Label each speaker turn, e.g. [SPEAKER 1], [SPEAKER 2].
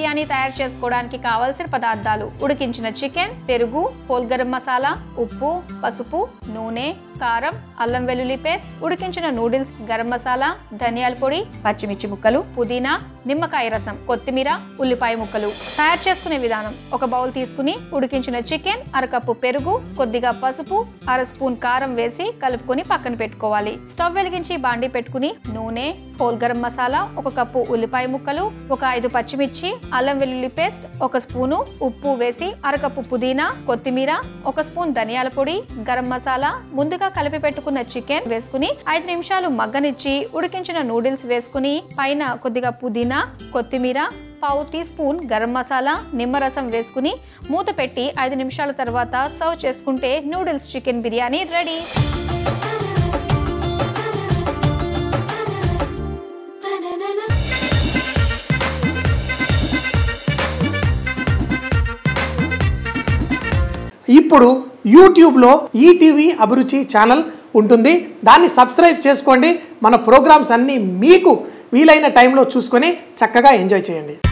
[SPEAKER 1] బిర్యానీ తయారు చేసుకోవడానికి కావాల్సిన పదార్థాలు ఉడికించిన చికెన్ పెరుగు హోల్ గరం మసాలా ఉప్పు పసుపు నూనె కారం అల్లం వెల్లుల్లి పేస్ట్ ఉడికించిన నూడిల్స్ గరం మసాలా ధనియాల పొడి పచ్చిమిర్చి ముక్కలు పుదీనా నిమ్మకాయ రసం కొత్తిమీర ఉల్లిపాయ ముక్కలు తయారు చేసుకునే విధానం ఒక బౌల్ తీసుకుని ఉడికించిన చికెన్ అరకప్పు పెరుగు కొద్దిగా పసుపు అర స్పూన్ కారం వేసి కలుపుకొని పక్కన పెట్టుకోవాలి స్టవ్ వెలిగించి బాండి పెట్టుకుని నూనె హోల్ గరం మసాలా ఒక కప్పు ఉల్లిపాయ ముక్కలు ఒక ఐదు పచ్చిమిర్చి అల్లం వెల్లుల్లి పేస్ట్ ఒక స్పూను ఉప్పు వేసి అరకప్పు పుదీనా కొత్తిమీర ఒక స్పూన్ ధనియాల పొడి గరం మసాలా ముందుగా కలిపి పెట్టుకున్న చికెన్ వేసుకుని ఐదు నిమిషాలు మగ్గనిచ్చి ఉడికించిన నూడిల్స్ వేసుకుని పైన కొద్దిగా పుదీనా కొత్తిమీర పావు టీ స్పూన్ గరం మసాలా నిమ్మరసం వేసుకుని మూత పెట్టి ఐదు నిమిషాల తర్వాత సర్వ్ చేసుకుంటే నూడిల్స్ చికెన్ బిర్యానీ రెడీ
[SPEAKER 2] ఇప్పుడు యూట్యూబ్లో ఈటీవీ అభిరుచి ఛానల్ ఉంటుంది దాన్ని సబ్స్క్రైబ్ చేసుకోండి మన ప్రోగ్రామ్స్ అన్నీ మీకు వీలైన టైంలో చూసుకొని చక్కగా ఎంజాయ్ చేయండి